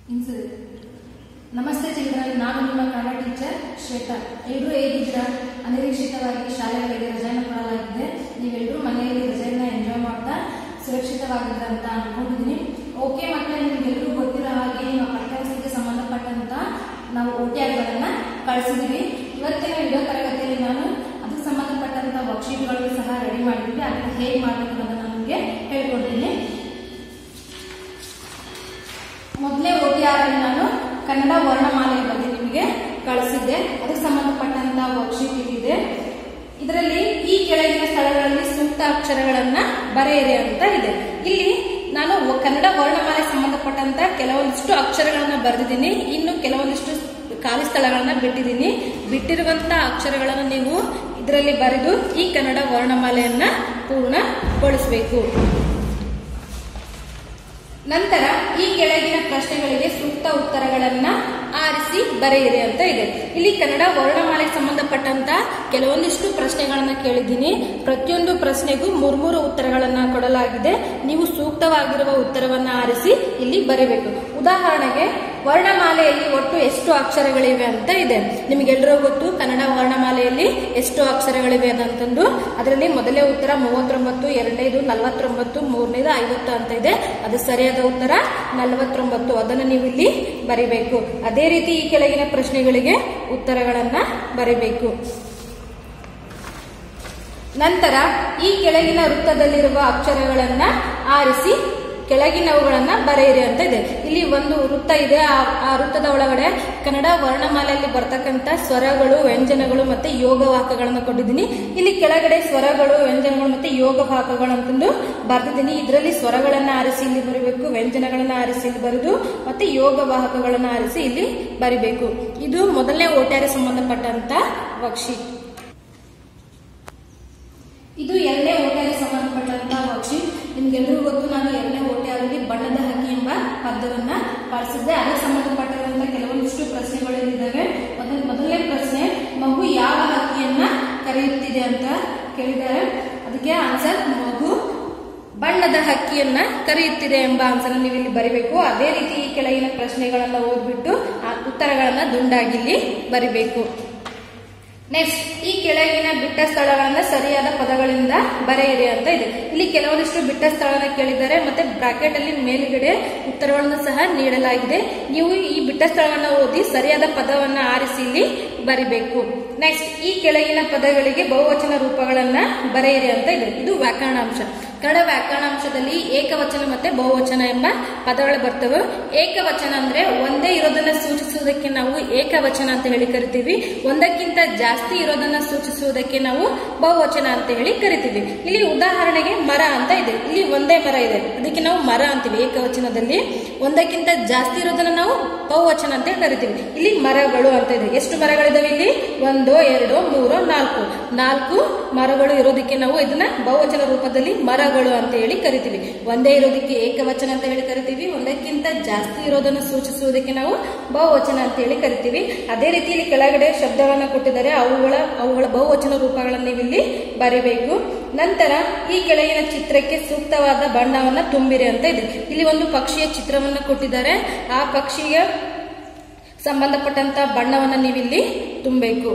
ಇನ್ಸರಿ ನಮಸ್ತೆ ಚಿಲ್ಡ್ರನ್ ನಾನು ನಿಮ್ಮ ಕನ್ನಡ ಟೀಚರ್ ಶ್ವೇತಾ ಎಲ್ಲರೂ ಹೇಗಿದ್ದೀರಾ ಅನಿರೀಕ್ಷಿತವಾಗಿ ಶಾಲೆಗಳಿಗೆ ರಜೆಯನ್ನು ಕೊಡಲಾಗಿದೆ ನೀವೆಲ್ಲರೂ ಮನೆಯಲ್ಲಿ ರಜೆಯನ್ನ ಎಂಜಾಯ್ ಮಾಡ್ತಾ ಸುರಕ್ಷಿತವಾಗಿದ್ದೀರಾ ಅಂತ ಅನ್ಕೊಂಡಿದ್ದೀನಿ ಓಕೆ ಮಕ್ಕಳೇ ನಿಮ್ಗೆಲ್ಲರೂ ಗೊತ್ತಿರೋ ಹಾಗೆ ನಿಮ್ಮ ಪಠ್ಯಾಂಶಕ್ಕೆ ಸಂಬಂಧಪಟ್ಟಂತ ನಾವು ಓಟಿಆರ್ಗಳನ್ನ ಕಳಿಸಿದ್ದೀವಿ ಇವತ್ತಿನ ವಿಡಿಯೋ ತರಗತಿಯಲ್ಲಿ ನಾನು ಅದಕ್ಕೆ ಸಂಬಂಧಪಟ್ಟಂತ ವರ್ಕ್ಶೀಟ್ಗಳನ್ನು ಸಹ ರೆಡಿ ಮಾಡಿದ್ವಿ ಅದನ್ನ ಹೇಗೆ ಮಾಡಬೇಕು ಅನ್ನೋದನ್ನ ನಿಮಗೆ ಹೇಳ್ಕೊಡ್ತೀನಿ ಮೊದಲೇ ಓಟಿಆರ್ ನಾನು ಕನ್ನಡ ವರ್ಣಮಾಲೆ ಬಗ್ಗೆ ನಿಮಗೆ ಕಳಿಸಿದ್ದೆ ಅದಕ್ಕೆ ಸಂಬಂಧಪಟ್ಟಂತ ವರ್ಕ್ಶೀಟ್ ಇದಿದೆ ಇದರಲ್ಲಿ ಈ ಕೆಳಗಿನ ಸ್ಥಳಗಳಲ್ಲಿ ಸೂಕ್ತ ಅಕ್ಷರಗಳನ್ನ ಬರೆಯಿರಿ ಅಂತ ಇದೆ ಇಲ್ಲಿ ನಾನು ವ- ಕನ್ನಡ ವರ್ಣಮಾಲೆ ಸಂಬಂಧಪಟ್ಟಂತ ಕೆಲವೊಂದಿಷ್ಟು ಅಕ್ಷರಗಳನ್ನ ಬರೆದಿದ್ದೀನಿ ಇನ್ನು ಕೆಲವೊಂದಿಷ್ಟು ಖಾಲಿ ಸ್ಥಳಗಳನ್ನ ಬಿಟ್ಟಿದ್ದೀನಿ ಬಿಟ್ಟಿರುವಂತ ಅಕ್ಷರಗಳನ್ನು ನೀವು ಇದರಲ್ಲಿ ಬರೆದು ಈ ಕನ್ನಡ ವರ್ಣಮಾಲೆಯನ್ನ ಪೂರ್ಣಗೊಳಿಸಬೇಕು ನಂತರ ಈ ಕೆಳಗಿನ ಪ್ರಶ್ನೆಗಳಿಗೆ ಸೂಕ್ತ ಉತ್ತರಗಳನ್ನ ಆರಿಸಿ ಬರೆಯಿರಿ ಅಂತ ಇದೆ ಇಲ್ಲಿ ಕನ್ನಡ ವರ್ಣಮಾಲೆಗೆ ಸಂಬಂಧಪಟ್ಟಂತ ಕೆಲವೊಂದಿಷ್ಟು ಪ್ರಶ್ನೆಗಳನ್ನ ಕೇಳಿದ್ದೀನಿ ಪ್ರತಿಯೊಂದು ಪ್ರಶ್ನೆಗೂ ಮೂರ್ಮೂರು ಉತ್ತರಗಳನ್ನ ಕೊಡಲಾಗಿದೆ ನೀವು ಸೂಕ್ತವಾಗಿರುವ ಉತ್ತರವನ್ನ ಆರಿಸಿ ಇಲ್ಲಿ ಬರೀಬೇಕು ಉದಾಹರಣೆಗೆ ವರ್ಣಮಾಲೆಯಲ್ಲಿ ಒಟ್ಟು ಎಷ್ಟು ಅಕ್ಷರಗಳಿವೆ ಅಂತ ಇದೆ ನಿಮಗೆಲ್ಲರೂ ಗೊತ್ತು ಕನ್ನಡ ವರ್ಣಮಾಲೆಯಲ್ಲಿ ಎಷ್ಟು ಅಕ್ಷರಗಳಿವೆ ಅಂತಂದು ಅದರಲ್ಲಿ ಮೊದಲೇ ಉತ್ತರ ಮೂವತ್ತೊಂಬತ್ತು ಎರಡನೇದು ನಲವತ್ತೊಂಬತ್ತು ಮೂರನೇದು ಐವತ್ತು ಅಂತ ಇದೆ ಅದು ಸರಿಯಾದ ಉತ್ತರ ನಲವತ್ತೊಂಬತ್ತು ಅದನ್ನು ನೀವು ಇಲ್ಲಿ ಬರಿಬೇಕು ಅದೇ ರೀತಿ ಈ ಕೆಳಗಿನ ಪ್ರಶ್ನೆಗಳಿಗೆ ಉತ್ತರಗಳನ್ನ ಬರಿಬೇಕು ನಂತರ ಈ ಕೆಳಗಿನ ವೃತ್ತದಲ್ಲಿರುವ ಅಕ್ಷರಗಳನ್ನ ಆರಿಸಿ ಕೆಳಗಿನವುಗಳನ್ನ ಬರೆಯಿರಿ ಅಂತ ಇದೆ ಇಲ್ಲಿ ಒಂದು ವೃತ್ತ ಇದೆ ಆ ಆ ವೃತ್ತದ ಒಳಗಡೆ ಕನ್ನಡ ವರ್ಣಮಾಲೆಯಲ್ಲಿ ಬರ್ತಕ್ಕಂತ ಸ್ವರಗಳು ವ್ಯಂಜನಗಳು ಮತ್ತೆ ಯೋಗವಾಕಗಳನ್ನು ಕೊಟ್ಟಿದ್ದೀನಿ ಇಲ್ಲಿ ಕೆಳಗಡೆ ಸ್ವರಗಳು ವ್ಯಂಜನಗಳು ಮತ್ತೆ ಯೋಗವಾಕಗಳು ಅಂತಂದು ಬರ್ದಿದ್ದೀನಿ ಇದರಲ್ಲಿ ಸ್ವರಗಳನ್ನ ಆರಿಸಿ ಇಲ್ಲಿ ಬರೀಬೇಕು ವ್ಯಂಜನಗಳನ್ನ ಆರಿಸಿ ಇಲ್ಲಿ ಬರೆದು ಮತ್ತೆ ಯೋಗವಾಹಕಗಳನ್ನ ಆರಿಸಿ ಇಲ್ಲಿ ಬರಿಬೇಕು ಇದು ಮೊದಲನೇ ಓಟ್ಯಾರೆ ಸಂಬಂಧಪಟ್ಟಂತ ವರ್ಕ್ಶೀಟ್ ಇದು ಎರಡನೇ ಓಟಿಆರ್ಗೆ ಸಂಬಂಧಪಟ್ಟಂತ ವರ್ಕ್ಶೀಟ್ ನಿಮ್ಗೆಲ್ಲರಿಗೂ ಗೊತ್ತು ನಾನು ಎರಡನೇ ಓಟಿಆರ್ಗೆ ಬಣ್ಣದ ಹಕ್ಕಿ ಎಂಬ ಪದವನ್ನ ಬಳಸಿದ್ದೆ ಅದಕ್ಕೆ ಸಂಬಂಧಪಟ್ಟಿರುವಂತಹ ಕೆಲವೊಂದಿಷ್ಟು ಪ್ರಶ್ನೆಗಳು ಇದ್ದಾವೆ ಮೊದಲ ಮೊದಲನೇ ಪ್ರಶ್ನೆ ಮಗು ಯಾವ ಹಕ್ಕಿಯನ್ನ ಕರೆಯುತ್ತಿದೆ ಅಂತ ಕೇಳಿದ್ದಾರೆ ಅದಕ್ಕೆ ಆನ್ಸರ್ ಮಗು ಬಣ್ಣದ ಹಕ್ಕಿಯನ್ನ ಕರೆಯುತ್ತಿದೆ ಎಂಬ ಆನ್ಸರ್ ನೀವು ಇಲ್ಲಿ ಬರಿಬೇಕು ಅದೇ ರೀತಿ ಈ ಕೆಳಗಿನ ಪ್ರಶ್ನೆಗಳನ್ನ ಓದ್ಬಿಟ್ಟು ಆ ಉತ್ತರಗಳನ್ನ ದುಂಡಾಗಿ ಇಲ್ಲಿ ಬರಿಬೇಕು ನೆಕ್ಸ್ಟ್ ಈ ಕೆಳಗಿನ ಬಿಟ್ಟ ಸ್ಥಳಗಳನ್ನ ಸರಿಯಾದ ಪದಗಳಿಂದ ಬರೆಯಿರಿ ಅಂತ ಇದೆ ಇಲ್ಲಿ ಕೆಲವೊಂದಿಷ್ಟು ಬಿಟ್ಟ ಸ್ಥಳನ ಕೇಳಿದ್ದಾರೆ ಮತ್ತೆ ಬ್ರಾಕೆಟ್ ಅಲ್ಲಿ ಮೇಲುಗಡೆ ಉತ್ತರಗಳನ್ನು ಸಹ ನೀಡಲಾಗಿದೆ ನೀವು ಈ ಬಿಟ್ಟ ಸ್ಥಳವನ್ನ ಓದಿ ಸರಿಯಾದ ಪದವನ್ನ ಆರಿಸಿ ಇಲ್ಲಿ ಬರಿಬೇಕು ನೆಕ್ಸ್ಟ್ ಈ ಕೆಳಗಿನ ಪದಗಳಿಗೆ ಬಹುವಚನ ರೂಪಗಳನ್ನ ಬರೆಯಿರಿ ಅಂತ ಇದೆ ಇದು ವ್ಯಾಕರಣಾಂಶ ಕನ್ನಡ ವ್ಯಾಕರಣಾಂಶದಲ್ಲಿ ಏಕವಚನ ಮತ್ತೆ ಬಹುವಚನ ಎಂಬ ಪದಗಳು ಬರ್ತವೆ ಏಕವಚನ ಅಂದ್ರೆ ಒಂದೇ ಇರೋದನ್ನ ಸೂಚಿಸುವುದಕ್ಕೆ ನಾವು ಏಕವಚನ ಅಂತ ಹೇಳಿ ಕರಿತೀವಿ ಒಂದಕ್ಕಿಂತ ಜಾಸ್ತಿ ಇರೋದನ್ನ ಸೂಚಿಸುವುದಕ್ಕೆ ನಾವು ಬಹುವಚನ ಅಂತ ಹೇಳಿ ಕರಿತೀವಿ ಇಲ್ಲಿ ಉದಾಹರಣೆಗೆ ಮರ ಅಂತ ಇದೆ ಇಲ್ಲಿ ಒಂದೇ ಮರ ಇದೆ ಅದಕ್ಕೆ ನಾವು ಮರ ಅಂತೀವಿ ಏಕವಚನದಲ್ಲಿ ಒಂದಕ್ಕಿಂತ ಜಾಸ್ತಿ ಇರೋದನ್ನ ನಾವು ಬಹುವಚನ ಅಂತ ಕರಿತೀವಿ ಇಲ್ಲಿ ಮರಗಳು ಅಂತ ಇದೆ ಎಷ್ಟು ಮರಗಳಿದಾವೆ ಇಲ್ಲಿ ಒಂದು ಎರಡು ಮೂರು ನಾಲ್ಕು ನಾಲ್ಕು ಮರಗಳು ಇರೋದಕ್ಕೆ ನಾವು ಇದನ್ನ ಬಹುವಚನ ರೂಪದಲ್ಲಿ ಮರಗಳು ಅಂತ ಹೇಳಿ ಕರಿತೀವಿ ಒಂದೇ ಇರೋದಕ್ಕೆ ಏಕವಚನ ಅಂತ ಹೇಳಿ ಕರಿತೀವಿ ಒಂದಕ್ಕಿಂತ ಜಾಸ್ತಿ ಇರೋದನ್ನು ಸೂಚಿಸುವುದಕ್ಕೆ ನಾವು ಬಹುವಚನ ಅಂತ ಹೇಳಿ ಕರಿತೀವಿ ಅದೇ ರೀತಿ ಇಲ್ಲಿ ಕೆಳಗಡೆ ಶಬ್ದವನ್ನ ಕೊಟ್ಟಿದ್ದಾರೆ ಅವುಗಳ ಅವುಗಳ ಬಹುವಚನ ರೂಪಗಳನ್ನು ನೀವು ಇಲ್ಲಿ ಬರಿಬೇಕು ನಂತರ ಈ ಕೆಳಗಿನ ಚಿತ್ರಕ್ಕೆ ಸೂಕ್ತವಾದ ಬಣ್ಣವನ್ನ ತುಂಬಿರಿ ಅಂತ ಇದೆ ಇಲ್ಲಿ ಒಂದು ಪಕ್ಷಿಯ ಚಿತ್ರವನ್ನ ಕೊಟ್ಟಿದ್ದಾರೆ ಆ ಪಕ್ಷಿಗೆ ಸಂಬಂಧಪಟ್ಟಂತ ಬಣ್ಣವನ್ನ ನೀವಿಲ್ಲಿ ತುಂಬಬೇಕು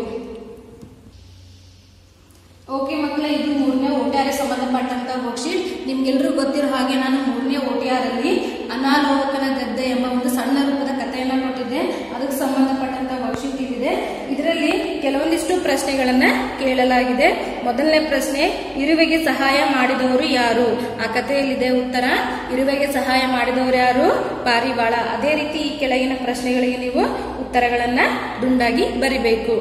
ಓಕೆ ಮಕ್ಕಳ ಇದು ಮೂರನೇ ಓಟಿಆರ್ ಸಂಬಂಧಪಟ್ಟಂತ ವರ್ಕ್ಶೀಟ್ ನಿಮ್ಗೆಲ್ರಿಗೂ ಗೊತ್ತಿರೋ ಹಾಗೆ ನಾನು ಮೂರನೇ ಓಟಿಆರ್ ಅಲ್ಲಿ ಅನಾಲೋಕನ ಗದ್ದೆ ಎಂಬ ಒಂದು ಸಣ್ಣ ರೂಪದ ಕಥೆಯನ್ನ ಕೊಟ್ಟಿದ್ದೆ ಅದಕ್ಕೆ ಸಂಬಂಧಪಟ್ಟಂತ ವರ್ಕ್ಶೀಟ್ ಇದಿದೆ ಇದರಲ್ಲಿ ಕೆಲವೊಂದಿಷ್ಟು ಪ್ರಶ್ನೆಗಳನ್ನ ಕೇಳಲಾಗಿದೆ ಮೊದಲನೇ ಪ್ರಶ್ನೆ ಇರುವೆಗೆ ಸಹಾಯ ಮಾಡಿದವರು ಯಾರು ಆ ಕಥೆಯಲ್ಲಿದೆ ಉತ್ತರ ಇರುವೆಗೆ ಸಹಾಯ ಮಾಡಿದವರು ಯಾರು ಪಾರಿವಾಳ ಅದೇ ರೀತಿ ಈ ಕೆಳಗಿನ ಪ್ರಶ್ನೆಗಳಿಗೆ ನೀವು ಉತ್ತರಗಳನ್ನ ದುಂಡಾಗಿ ಬರಿಬೇಕು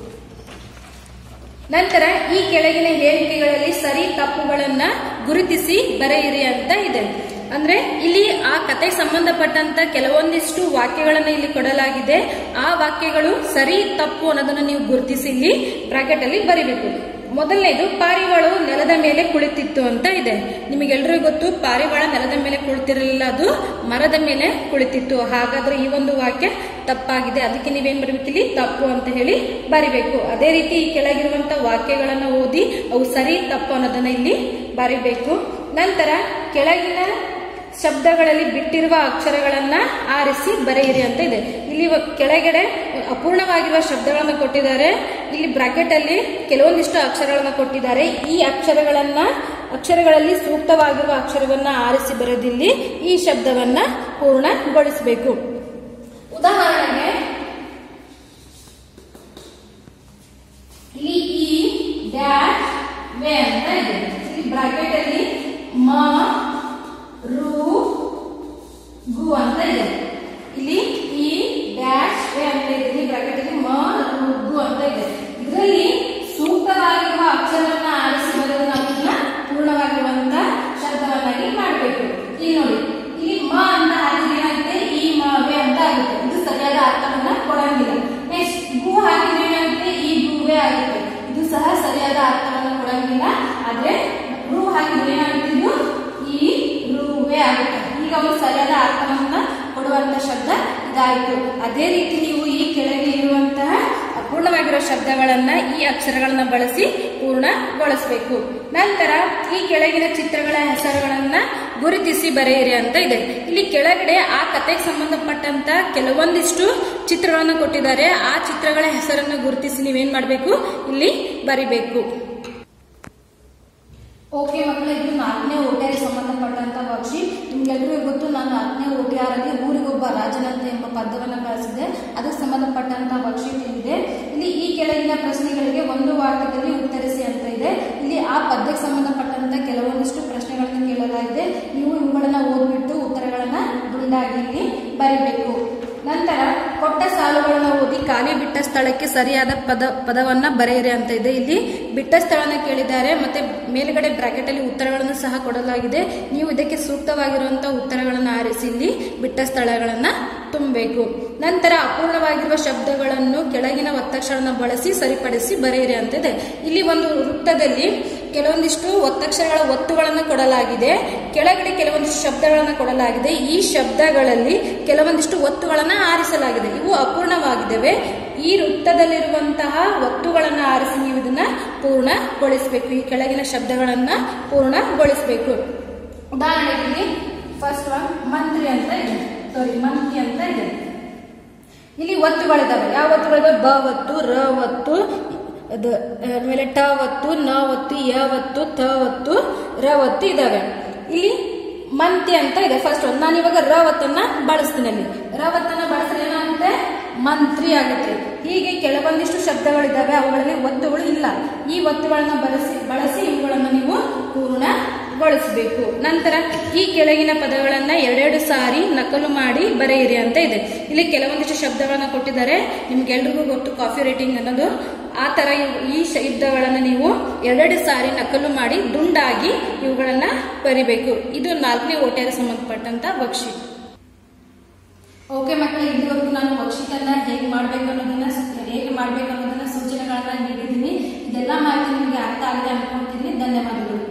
ನಂತರ ಈ ಕೆಳಗಿನ ಹೇಳಿಕೆಗಳಲ್ಲಿ ಸರಿ ತಪ್ಪುಗಳನ್ನ ಗುರುತಿಸಿ ಬರೆಯಿರಿ ಅಂತ ಇದೆ ಅಂದ್ರೆ ಇಲ್ಲಿ ಆ ಕತೆಗೆ ಸಂಬಂಧಪಟ್ಟಂತ ಕೆಲವೊಂದಿಷ್ಟು ವಾಕ್ಯಗಳನ್ನ ಇಲ್ಲಿ ಕೊಡಲಾಗಿದೆ ಆ ವಾಕ್ಯಗಳು ಸರಿ ತಪ್ಪು ಅನ್ನೋದನ್ನ ನೀವು ಗುರುತಿಸಿ ಇಲ್ಲಿ ಬ್ರಾಕೆಟ್ ಅಲ್ಲಿ ಬರಿಬೇಕು ಮೊದಲನೇದು ಪಾರಿವಾಳವು ನೆಲದ ಮೇಲೆ ಕುಳಿತಿತ್ತು ಅಂತ ಇದೆ ನಿಮಗೆಲ್ಲರಿಗೂ ಗೊತ್ತು ಪಾರಿವಾಳ ನೆಲದ ಮೇಲೆ ಕುಳಿತಿರಲಿಲ್ಲ ಅದು ಮರದ ಮೇಲೆ ಕುಳಿತಿತ್ತು ಹಾಗಾದ್ರೆ ಈ ಒಂದು ವಾಕ್ಯ ತಪ್ಪಾಗಿದೆ ಅದಕ್ಕೆ ನೀವೇನ್ ಬರಬೇಕು ಇಲ್ಲಿ ತಪ್ಪು ಅಂತ ಹೇಳಿ ಬರಿಬೇಕು ಅದೇ ರೀತಿ ಈ ಕೆಳಗಿರುವಂತ ವಾಕ್ಯಗಳನ್ನ ಓದಿ ಅವು ಸರಿ ತಪ್ಪು ಅನ್ನೋದನ್ನ ಇಲ್ಲಿ ಬರಿಬೇಕು ನಂತರ ಕೆಳಗಿನ ಶಬ್ದಗಳಲ್ಲಿ ಬಿಟ್ಟಿರುವ ಅಕ್ಷರಗಳನ್ನ ಆರಿಸಿ ಬರೆಯಿರಿ ಅಂತ ಇದೆ ಇಲ್ಲಿ ಇವ- ಕೆಳಗಡೆ ಅಪೂರ್ಣವಾಗಿರುವ ಶಬ್ದಗಳನ್ನು ಕೊಟ್ಟಿದ್ದಾರೆ ಇಲ್ಲಿ ಬ್ರಾಕೆಟ್ ಅಲ್ಲಿ ಕೆಲವೊಂದಿಷ್ಟು ಅಕ್ಷರಗಳನ್ನ ಕೊಟ್ಟಿದ್ದಾರೆ ಈ ಅಕ್ಷರಗಳನ್ನ ಅಕ್ಷರಗಳಲ್ಲಿ ಸೂಕ್ತವಾಗಿರುವ ಅಕ್ಷರವನ್ನ ಆರಿಸಿ ಬರೆದಿಲ್ಲಿ ಈ ಶಬ್ದವನ್ನ ಪೂರ್ಣಗೊಳಿಸಬೇಕು ಉದಾಹರಣೆಗೆ ಇಲ್ಲಿ ಈ ಡ್ಯಾಶ್ ವೇ ಅಂತ ಇದೆ ಇಲ್ಲಿ ಬ್ರಾಕೆಟ್ ಅಲ್ಲಿ ಮ ರು ಗು ಅಂತ ಇದೆ ಇಲ್ಲಿ ಈ ಡ್ಯಾಶ್ ವೇ ಅಂತ ಇದೆ ಇಲ್ಲಿ ಬ್ರಾಕೆಟ್ ಅಲ್ಲಿ ಮ ರು ಗು ಅಂತ ಇದೆ ಇದರಲ್ಲಿ ಸೂಕ್ತವಾಗಿರುವ ಅಕ್ಷರವನ್ನ ಆರಿಸಿ ಬರೆದು ನಾವು ಇದನ್ನ ಪೂರ್ಣವಾಗಿರುವಂತ ಶಬ್ದವನ್ನಾಗಿ ಮಾಡಬೇಕು ಇಲ್ಲಿ ನೋಡಿ ಇಲ್ಲಿ ಮ ಅಂತ ಹಾಕಿದ್ರೆ ಏನಾಗುತ್ತೆ ಈ ಮವೆ ಅಂತ ಆಗುತ್ತೆ ಇದು ಸರಿಯಾದ ಅರ್ಥವನ್ನ ಕೊಡಂಗಿಲ್ಲ ನೆಕ್ಸ್ಟ್ ಗು ಹಾಕಿದ್ರೆ ಏನಾಗುತ್ತೆ ಈ ಗುವೆ ಆಗುತ್ತೆ ಇದು ಸಹ ಸರಿಯಾದ ಅರ್ಥವನ್ನ ಕೊಡಂಗಿಲ್ಲ ಆದ್ರೆ ರು ಹಾಕಿದ್ರೆ ಏನಾಗುತ್ತೆ ಇದು ಈ ರುವೆ ಆಗುತ್ತೆ ಈಗ ಒಂದು ಸರಿಯಾದ ಅರ್ಥವನ್ನ ಕೊಡುವಂತ ಶಬ್ದ ಇದಾಯಿತು ಅದೇ ರೀತಿ ನೀವು ಈ ಕೆಳಗೆ ಇರುವಂತಹ ಅಪೂರ್ಣವಾಗಿರೋ ಶಬ್ದಗಳನ್ನ ಈ ಅಕ್ಷರಗಳನ್ನ ಬಳಸಿ ಪೂರ್ಣಗೊಳಿಸಬೇಕು ನಂತರ ಈ ಕೆಳಗಿನ ಚಿತ್ರಗಳ ಹೆಸರುಗಳನ್ನ ಗುರುತಿಸಿ ಬರೆಯಿರಿ ಅಂತ ಇದೆ ಇಲ್ಲಿ ಕೆಳಗಡೆ ಆ ಕಥೆಗೆ ಸಂಬಂಧಪಟ್ಟಂತ ಕೆಲವೊಂದಿಷ್ಟು ಚಿತ್ರಗಳನ್ನು ಕೊಟ್ಟಿದ್ದಾರೆ ಆ ಚಿತ್ರಗಳ ಹೆಸರನ್ನು ಗುರುತಿಸಿ ನೀವೇನ್ ಮಾಡಬೇಕು ಇಲ್ಲಿ ಬರಿಬೇಕು ಓಕೆ ಮಕ್ಕಳೇ ಇದು ನಾಲ್ಕನೇ ಓಟಿಆರ್ ಸಂಬಂಧಪಟ್ಟಂತ ವರ್ಕ್ಷೀಟ್ ನಿಮ್ಗೆಲ್ಲರಿಗೂ ಗೊತ್ತು ನಾನು ನಾಲ್ಕನೇ ಓಟಿಆರ್ ಅಲ್ಲಿ ಊರಿಗೊಬ್ಬ ರಾಜನಂತೆ ಎಂಬ ಪದವನ್ನು ಬಳಸಿದೆ ಅದಕ್ಕೆ ಸಂಬಂಧಪಟ್ಟಂತ ವರ್ಕ್ಷೀಟ್ ಇಲ್ಲಿದೆ ಇಲ್ಲಿ ಈ ಕೆಳಗಿನ ಪ್ರಶ್ನೆಗಳಿಗೆ ಒಂದು ವಾಕ್ಯದಲ್ಲಿ ಉತ್ತರಿಸಿ ಅಂತ ಇದೆ ಇಲ್ಲಿ ಆ ಪದ್ಯಕ್ಕೆ ಸಂಬಂಧಪಟ್ಟಂತ ಕೆಲವೊಂದಿಷ್ಟು ಪ್ರಶ್ನೆಗಳನ್ನು ಕೇಳಲಾಗಿದೆ ನೀವು ಇವುಗಳನ್ನ ಓದ್ಬಿಟ್ಟು ಉತ್ತರಗಳನ್ನ ದುಂಡಾಗಿ ಇಲ್ಲಿ ಬರಿಬೇಕು ನಂತರ ಕೊಟ್ಟ ಸಾಲುಗಳನ್ನು ಓದಿ ಖಾಲಿ ಬಿಟ್ಟ ಸ್ಥಳಕ್ಕೆ ಸರಿಯಾದ ಪದ ಪದವನ್ನ ಬರೆಯಿರಿ ಅಂತ ಇದೆ ಇಲ್ಲಿ ಬಿಟ್ಟ ಸ್ಥಳನ ಕೇಳಿದ್ದಾರೆ ಮತ್ತೆ ಮೇಲ್ಗಡೆ ಬ್ರಾಕೆಟ್ ಅಲ್ಲಿ ಉತ್ತರಗಳನ್ನು ಸಹ ಕೊಡಲಾಗಿದೆ ನೀವು ಇದಕ್ಕೆ ಸೂಕ್ತವಾಗಿರುವಂತಹ ಉತ್ತರಗಳನ್ನು ಆರಿಸಿ ಇಲ್ಲಿ ಬಿಟ್ಟ ಸ್ಥಳಗಳನ್ನ ತುಂಬಬೇಕು ನಂತರ ಅಪೂರ್ಣವಾಗಿರುವ ಶಬ್ದಗಳನ್ನು ಕೆಳಗಿನ ಒತ್ತಕ್ಷರವನ್ನು ಬಳಸಿ ಸರಿಪಡಿಸಿ ಬರೆಯಿರಿ ಅಂತ ಇದೆ ಇಲ್ಲಿ ಒಂದು ವೃತ್ತದಲ್ಲಿ ಕೆಲವೊಂದಿಷ್ಟು ಒತ್ತಕ್ಷರಗಳ ಒತ್ತುಗಳನ್ನು ಕೊಡಲಾಗಿದೆ ಕೆಳಗಡೆ ಕೆಲವೊಂದಿಷ್ಟು ಶಬ್ದಗಳನ್ನು ಕೊಡಲಾಗಿದೆ ಈ ಶಬ್ದಗಳಲ್ಲಿ ಕೆಲವೊಂದಿಷ್ಟು ಒತ್ತುಗಳನ್ನು ಆರಿಸಲಾಗಿದೆ ಇವು ಅಪೂರ್ಣವಾಗಿದ್ದಾವೆ ಈ ವೃತ್ತದಲ್ಲಿರುವಂತಹ ಒತ್ತುಗಳನ್ನು ಆರಿಸಿ ನೀವು ಇದನ್ನ ಪೂರ್ಣಗೊಳಿಸಬೇಕು ಈ ಕೆಳಗಿನ ಶಬ್ದಗಳನ್ನ ಪೂರ್ಣಗೊಳಿಸಬೇಕು ಉದಾಹರಣೆಗೆ ಫಸ್ಟ್ ಒನ್ ಮಂತ್ರಿ ಅಂತ ಇದೆ ಸಾರಿ ಮಂತ್ರಿ ಅಂತ ಇದೆ ಇಲ್ಲಿ ಒತ್ತುಗಳಿದಾವೆ ಯಾವ ಒತ್ತುಗಳಿದಾವೆ ಬ ಒತ್ತು ರ ಒತ್ತು ಅದು ಆಮೇಲೆ ಟ ಒತ್ತು ನ ಒತ್ತು ಯ ಒತ್ತು ತ ಒತ್ತು ರ ಒತ್ತು ಇದಾವೆ ಇಲ್ಲಿ ಮಂತಿ ಅಂತ ಇದೆ ಫಸ್ಟ್ ಒಂದು ನಾನು ಇವಾಗ ರ ಒತ್ತನ್ನ ಬಳಸ್ತೀನಿ ಅಲ್ಲಿ ರ ಒತ್ತನ್ನ ಬಳಸಿದ್ರೆ ಏನಾಗುತ್ತೆ ಮಂತ್ರಿ ಆಗುತ್ತೆ ಹೀಗೆ ಕೆಲವೊಂದಿಷ್ಟು ಶಬ್ದಗಳಿದ್ದಾವೆ ಅವುಗಳಲ್ಲಿ ಒತ್ತುಗಳು ಇಲ್ಲ ಈ ಒತ್ತುಗಳನ್ನ ಬಳಸಿ ಬಳಸಿ ಇವುಗಳನ್ನು ನೀವು ಪೂರ್ಣಗೊಳಿಸಬೇಕು ನಂತರ ಈ ಕೆಳಗಿನ ಪದಗಳನ್ನ ಎರಡೆರಡು ಸಾರಿ ನಕಲು ಮಾಡಿ ಬರೆಯಿರಿ ಅಂತ ಇದೆ ಇಲ್ಲಿ ಕೆಲವೊಂದಿಷ್ಟು ಶಬ್ದಗಳನ್ನ ಕೊಟ್ಟಿದ್ದಾರೆ ನಿಮ್ಗೆಲ್ರಿಗೂ ಗೊತ್ತು ಕಾಫಿ ರೇಟಿಂಗ್ ಅನ್ನೋದು ಆ ತರ ಇವ್- ಈ ಶಬ್ದಗಳನ್ನ ನೀವು ಎರಡೆರಡು ಸಾರಿ ನಕಲು ಮಾಡಿ ದುಂಡಾಗಿ ಇವುಗಳನ್ನ ಬರಿಬೇಕು ಇದು ನಾಲ್ಕನೇ ಓಟೆಗೆ ಸಂಬಂಧಪಟ್ಟಂತ ವರ್ಕ್ಷೀಟ್ ಓಕೆ ಮಕ್ಕಳು ಇಲ್ಲಿವರೆಗೂ ನಾನು ವರ್ಕ್ಷೀಟ್ ಅನ್ನ ಹೇಗೆ ಮಾಡ್ಬೇಕು ಅನ್ನೋದನ್ನ ಹೇಗೆ ಮಾಡ್ಬೇಕು ಅನ್ನೋದನ್ನ ಸೂಚನೆಗಳನ್ನ ನೀಡಿದ್ದೀನಿ ಇದೆಲ್ಲ ಮಾಹಿತಿ ನಿಮಗೆ ಅರ್ಥ ಆಗಿದೆ ಅನ್ಕೊಂತೀನಿ ಧನ್ಯವಾದಗಳು